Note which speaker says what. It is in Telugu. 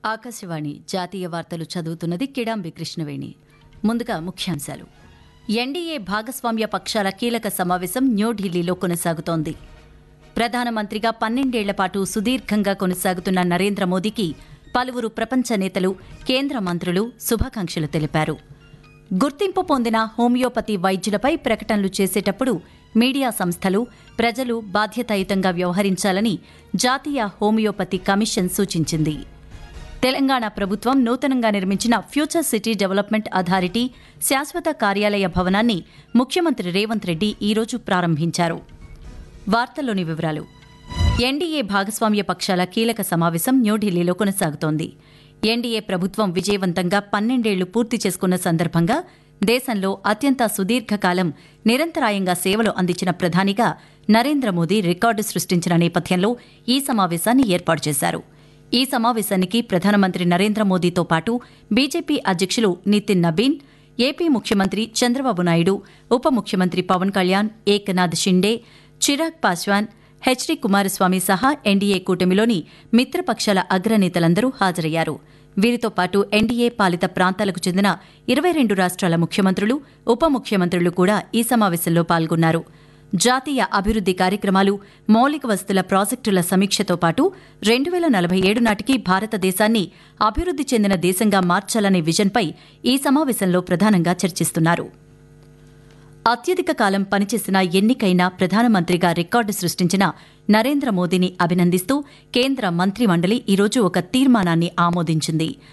Speaker 1: ఆకాశవాణి జాతీయ వార్తలు చదువుతున్నది కిడాంబి కృష్ణవేణి ముందుగా ముఖ్యాంశాలు ఎన్డీఏ భాగస్వామ్య పక్షాల కీలక సమావేశం న్యూఢిల్లీలో కొనసాగుతోంది ప్రధానమంత్రిగా పన్నెండేళ్ల పాటు సుదీర్ఘంగా కొనసాగుతున్న నరేంద్ర మోదీకి పలువురు ప్రపంచ నేతలు కేంద్ర మంత్రులు శుభాకాంక్షలు తెలిపారు గుర్తింపు పొందిన హోమియోపతి వైద్యులపై ప్రకటనలు చేసేటప్పుడు మీడియా సంస్థలు ప్రజలు బాధ్యతాయుతంగా వ్యవహరించాలని జాతీయ హోమియోపతి కమిషన్ సూచించింది తెలంగాణ ప్రభుత్వం నూతనంగా నిర్మించిన ఫ్యూచర్ సిటీ డెవలప్మెంట్ అథారిటీ శాశ్వత కార్యాలయ భవనాన్ని ముఖ్యమంత్రి రేవంత్ రెడ్డి ఈరోజు ప్రారంభించారు వార్తల్లోని వివరాలు ఎన్డీఏ భాగస్వామ్య పక్షాల కీలక సమావేశం న్యూఢిల్లీలో కొనసాగుతోంది ఎన్డీఏ ప్రభుత్వం విజయవంతంగా పన్నెండేళ్లు పూర్తి చేసుకున్న సందర్భంగా దేశంలో అత్యంత సుదీర్ఘకాలం నిరంతరాయంగా సేవలు అందించిన ప్రధానిగా నరేంద్ర మోదీ రికార్డు సృష్టించిన నేపథ్యంలో ఈ సమావేశాన్ని ఏర్పాటు చేశారు ఈ సమావేశానికి ప్రధానమంత్రి నరేంద్ర మోదీతో పాటు బీజేపీ అధ్యక్షులు నితిన్ నబీన్ ఏపీ ముఖ్యమంత్రి చంద్రబాబు నాయుడు ఉప ముఖ్యమంత్రి పవన్ కళ్యాణ్ ఏకనాథ్ షిండే చిరాగ్ పాస్వాన్ హెచ్డి కుమారస్వామి సహా ఎన్డీఏ కూటమిలోని మిత్రపక్షాల అగ్రనేతలందరూ హాజరయ్యారు వీరితో పాటు ఎన్డీఏ పాలిత ప్రాంతాలకు చెందిన ఇరవై రెండు రాష్ట్రాల ముఖ్యమంత్రులు ఉప ముఖ్యమంత్రులు కూడా ఈ సమావేశంలో పాల్గొన్నారు జాతీయ అభివృద్ది కార్యక్రమాలు మౌలిక వస్తుల ప్రాజెక్టుల సమీక్షతో పాటు రెండు వేల నలభై ఏడు నాటికి భారతదేశాన్ని అభివృద్ది చెందిన దేశంగా మార్చాలనే విజన్పై ఈ సమావేశంలో ప్రధానంగా చర్చిస్తున్నారు అత్యధిక కాలం పనిచేసిన ఎన్నికైన ప్రధానమంత్రిగా రికార్డు సృష్టించిన నరేంద్ర మోదీని అభినందిస్తూ కేంద్ర మంత్రి మండలి ఈరోజు ఒక తీర్మానాన్ని ఆమోదించింది